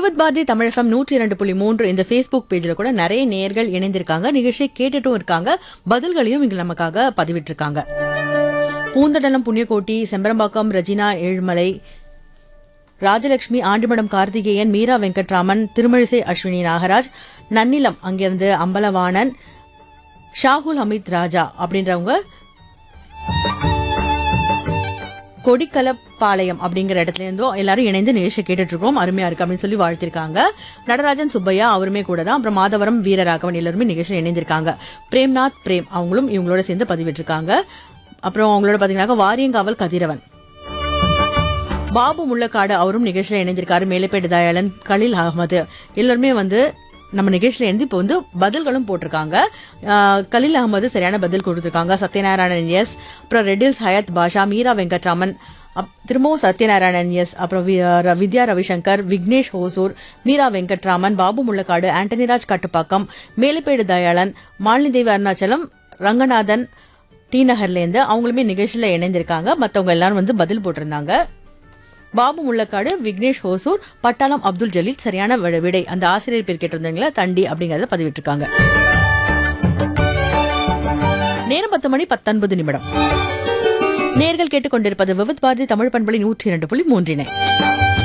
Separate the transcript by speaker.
Speaker 1: விவத் பாரதி தமிழ் எஃப்எம் நூற்றி இரண்டு புள்ளி மூன்று இந்த ஃபேஸ்புக் பேஜில் கூட நிறைய நேயர்கள் இணைந்திருக்காங்க நிகழ்ச்சியை கேட்டுட்டும் இருக்காங்க பதில்களையும் இங்க நமக்காக பதிவிட்டிருக்காங்க பூந்தடலம் புண்ணியகோட்டி செம்பரம்பாக்கம் ரஜினா ஏழுமலை ராஜலட்சுமி ஆண்டிமடம் கார்த்திகேயன் மீரா வெங்கட்ராமன் திருமழிசை அஸ்வினி நாகராஜ் நன்னிலம் அங்கிருந்து அம்பலவாணன் ஷாகுல் அமித் ராஜா அப்படின்றவங்க கொடிக்கலப்பாளையம் அப்படிங்கிற இடத்துல இருந்தோ எல்லாரும் இணைந்து நிகழ்ச்சி கேட்டுட்டு இருக்கோம் அருமையா இருக்கு அப்படின்னு சொல்லி வாழ்த்திருக்காங்க நடராஜன் சுப்பையா அவருமே கூட தான் அப்புறம் மாதவரம் வீரராகவன் எல்லாருமே நிகழ்ச்சியில் இணைந்திருக்காங்க பிரேம்நாத் பிரேம் அவங்களும் இவங்களோட சேர்ந்து பதிவிட்டிருக்காங்க அப்புறம் அவங்களோட பாத்தீங்கன்னா வாரியங்காவல் கதிரவன் பாபு முள்ளக்காடு அவரும் நிகழ்ச்சியில் இணைந்திருக்காரு மேலப்பேட்டு தயாளன் கலில் அகமது எல்லாருமே வந்து நம்ம நிகழ்ச்சியில் இருந்து இப்போ வந்து பதில்களும் போட்டிருக்காங்க ஆஹ் கலில் அகமது சரியான பதில் கொடுத்திருக்காங்க சத்யநாராயணன் எஸ் அப்புறம் ரெட்டில்ஸ் ஹயத் பாஷா மீரா வெங்கட்ராமன் அப்- திரும்பவும் சத்யநாராயணன் எஸ் அப்புறம் வி- ர- வித்யா ரவிசங்கர் விக்னேஷ் ஹோசூர் மீரா வெங்கட்ராமன் பாபு முள்ளக்காடு ஆண்டனிராஜ் கட்டுப்பாக்கம் மேலப்பேடு தயாளன் மாலினி அருணாச்சலம் ரங்கநாதன் டி நகர்லேருந்து அவங்களுமே நிகழ்ச்சியில் இணைந்திருக்காங்க மற்றவங்க எல்லாரும் வந்து பதில் போட்டிருந்தாங்க பாபு முள்ளக்காடு விக்னேஷ் ஹோசூர் பட்டாளம் அப்துல் ஜலீல் சரியான விட- விடை அந்த ஆசிரியர் பேர் கேட்டிருந்தீங்களா தண்டி அப்படிங்கறத பதிவிட்டிருக்காங்க நேரம் பத்து மணி பத்தொன்பது நிமிடம் நேர்கள் கேட்டுக்கொண்டிருப்பது விவித் பாரதி தமிழ் பண்பலை நூற்றி இரண்டு புள்ளி மூன்றினை